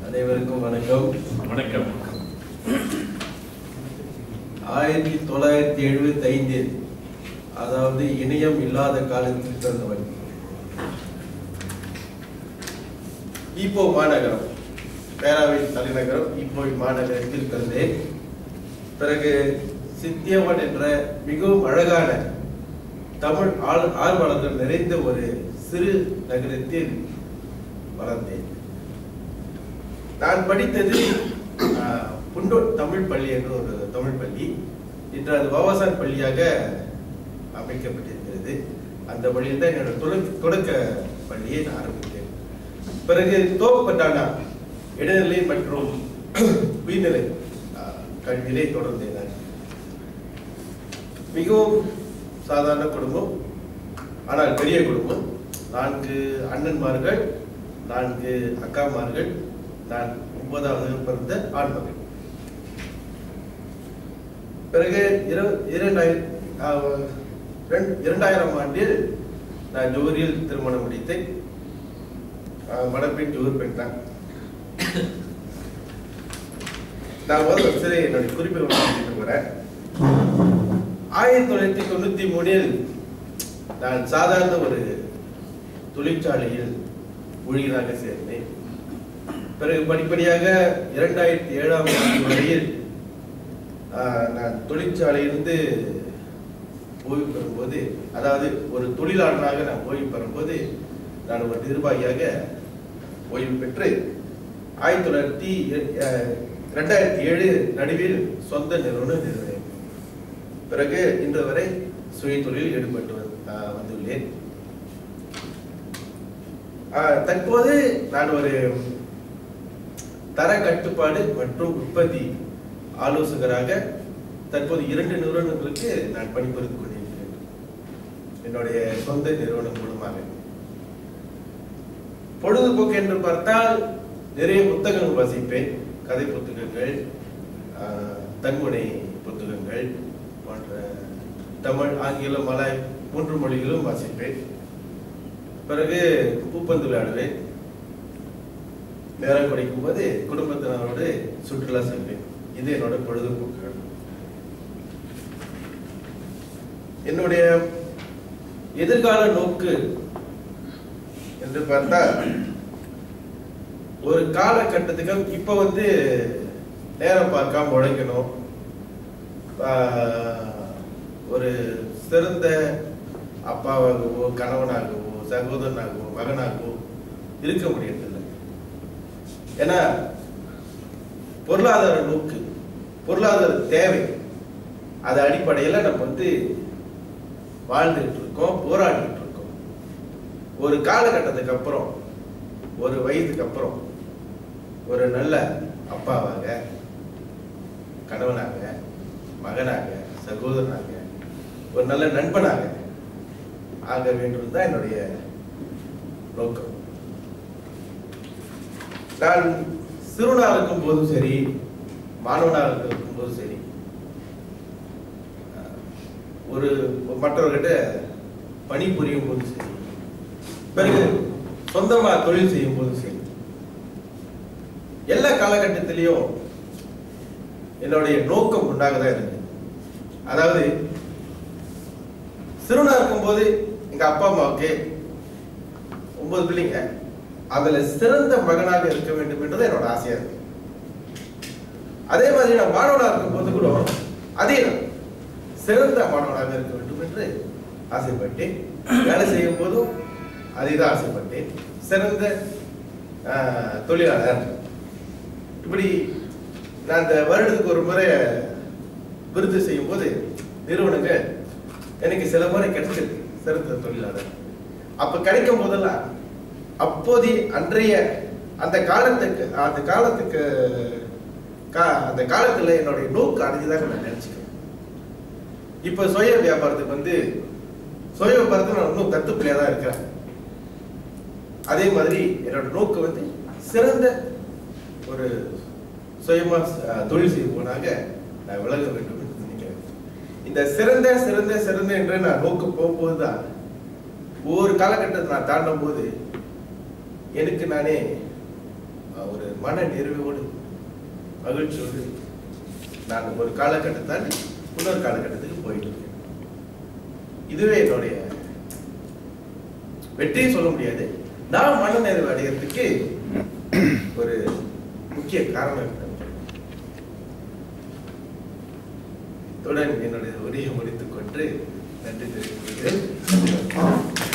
அனைவருக்கும் வணக்கம் வணக்கம் ஆயிரத்தி தொள்ளாயிரத்தி எழுபத்தி ஐந்தில் அதாவது இணையம் இல்லாத காலத்தில் பிறந்தவன் ஈப்போ மாநகரம் பேராவின் தலைநகரம் ஈப்போ மாநகரத்தில் பிறந்தேன் பிறகு சித்தியவன் என்ற மிகவும் அழகான தமிழ் ஆள் ஆர்வலர்கள் நிறைந்த ஒரு சிறு நகரத்தில் வளர்ந்தேன் நான் படித்தது ஆஹ், புண்டோட் தமிழ் பள்ளி என்ற ஒரு தமிழ் பள்ளி இன்று அது வவாசான் பள்ளியாக அமைக்கப்பட்டிருக்கிறது அந்த பள்ளியில் தான் என்னோட தொடக்க தொடக்க பள்ளியை நான் ஆரம்பித்தேன் பிறகு தோப்பட்டானா இடைநிலை மற்றும் உயர்நிலை ஆஹ், கல்வியிலே தொடர்ந்தேன் நான் மிகவும் சாதாரண குடும்பம் ஆனால் பெரிய குடும்பம் நான்கு அண்ணன்மார்கள் நான்கு அக்காமார்கள் நான் ஒன்பதாவது பிறந்த ஆண் மகன் பிறகு இர- இரண்டாயிர- ஆஹ், ரெண்- இரண்டாயிரம் ஆண்டில் நான் ஜோரியில் திருமணம் முடித்தேன் ஆஹ், மணப்பெண் ஜோர் பெண் தான் நான் முதல்ல சரி என்னுடைய குறிப்புகள் சொல்லிட்டு போறேன் ஆயிரத்தி தொள்ளாயிரத்தி தொண்ணூத்தி மூணில் நான் சாதாரண ஒரு தொழிற்சாலையில் ஊழியராக சேர்ந்தேன் பிறகு படிப்படியாக இரண்டாயிரத்தி ஏழாம் ஆண்டு வரையில் ஆஹ், நான் தொழிற்சாலையிலிருந்து ஓய்வு பெறும்போது அதாவது ஒரு தொழிலாளராக நான் ஓய்வு பெறும்போது நான் ஒரு நிர்வாகியாக ஓய்வு பெற்று ஆயிரத்தி தொள்ளாயிரத்தி அஹ், ரெண்டாயிரத்தி ஏழு நடுவில் சொந்த நிறுவனம் நிறுவினேன் பிறகு இன்று வரை சுய தொழிலில் ஈடுபட்டு வந்து- ஆஹ், வந்துள்ளேன் ஆஹ், தற்போது நான் ஒரு தர கட்டுப்பாடு மற்றும் உற்பத்தி ஆலோசகராக தற்போது இரண்டு நிறுவனங்களுக்கு நான் பணிபுரிந்து கொண்டிருக்கிறேன் என்னுடைய சொந்த நிறுவனம் மூலமாக பொழுதுபோக்கு என்று பார்த்தால் நிறைய புத்தகங்கள் வாசிப்பேன் கதை புத்தகங்கள் ஆஹ், தன்முனை புத்தகங்கள் போன்ற தமிழ் ஆங்கிலம் மலாய் மூன்று மொழிகளும் வாசிப்பேன் பிறகு பூப்பந்து விளையாடுவேன் நேரம் கிடைக்கும் போது குடும்பத்தினரோடு சுற்றுலா செல்வேன் இது என்னோட பொழுதுபோக்குகள் என்னுடைய எதிர்கால நோக்கு என்று பார்த்தா ஒரு காலகட்டத்துக்கு இப்ப வந்து நேரம் பார்க்காம உழைக்கணும் ஆஹ், ஒரு சிறந்த அப்பாவாகவோ கணவனாகவோ சகோதரனாகவோ மகனாகவோ இருக்க முடியறதில்லை ஏன்னா பொருளாதார நோக்கு பொருளாதார தேவை அது அடிப்படையில் நம்ம வந்து வாழ்ந்துட்டு இருக்கோம் போராடிட்டு இருக்கோம் ஒரு காலகட்டத்துக்கு அப்புறம் ஒரு வயதுக்கு அப்புறம் ஒரு நல்ல அப்பாவாக கணவனாக மகனாக சகோதரனாக ஒரு நல்ல நண்பனாக ஆக வேண்டும் தான் என்னுடைய நோக்கம் நான் சிறுவனாக இருக்கும் போதும் சரி மாணவனாக இருக்கும் போதும் சரி அஹ், ஒரு மற்றவர்கிட்ட பணிபுரியும் போதும் சரி பிறகு சொந்தமா தொழில் செய்யும் போதும் சரி எல்லா காலகட்டத்திலையும் என்னுடைய நோக்கம் உண்டாக தான் இருந்தது அதாவது சிறுவனா இருக்கும்போது எங்க அப்பா அம்மாவுக்கு ஒன்பது பிள்ளைங்க அதுல சிறந்த மகனாக இருக்க வேண்டும் என்றது என்னோட ஆசையா இருக்கு அதே மாதிரி நான் மாணவனா இருக்கும்போது கூட அதே தான் சிறந்த மாணவனாக இருக்க வேண்டும் என்று ஆசைப்பட்டேன் வேலை செய்யும் போதும் அதே தான் ஆசைப்பட்டேன் சிறந்த ஆஹ், தொழிலாளர் இப்படி நான் இந்த வருடத்துக்கு ஒரு முறை விருது செய்யும் போது நிறுவனங்கள் எனக்கு சில முறை கிடைச்சிருக்கு சிறந்த தொழிலாளர் அப்ப கிடைக்கும் போதெல்லாம் அப்போதைய அன்றைய அந்த காலத்துக்கு அந்த காலத்துக்கு கா- அந்த காலத்துல என்னுடைய நோக்கு அடைஞ்சுதான் நான் நினைச்சுக்கிறேன் இப்ப சுய வியாபாரத்துக்கு வந்து சுய வியாபாரத்துல நான் இன்னும் தத்துப்பிள்ளையா தான் இருக்கிறேன் அதே மாதிரி என்னோட நோக்கு வந்து சிறந்த ஒரு சுயமா அஹ், தொழில் செய்வோனாக நான் விலக வேண்டும் என்று நினைக்கிறேன் இந்த சிறந்த சிறந்த சிறந்த என்று நான் நோக்கு போகும்போது தான் ஒவ்வொரு காலகட்டத்தை நான் தாண்டும் போது எனக்கு நானே அஹ், ஒரு மன நிறைவோடு மகிழ்ச்சியோடு நான் ஒரு காலகட்டத்தால் இன்னொரு காலகட்டத்துக்கு போயிட்டு இருக்கேன் இதுவே என்னுடைய வெற்றியை சொல்ல முடியாது நான் மன நிறைவு அடைகிறதுக்கு ஒரு முக்கிய காரணம் இருக்கிறது இத்துடன் என்னுடைய உரையை முடித்துக் கொண்டு நன்றி தெரிவித்துக் கொள்கிறேன்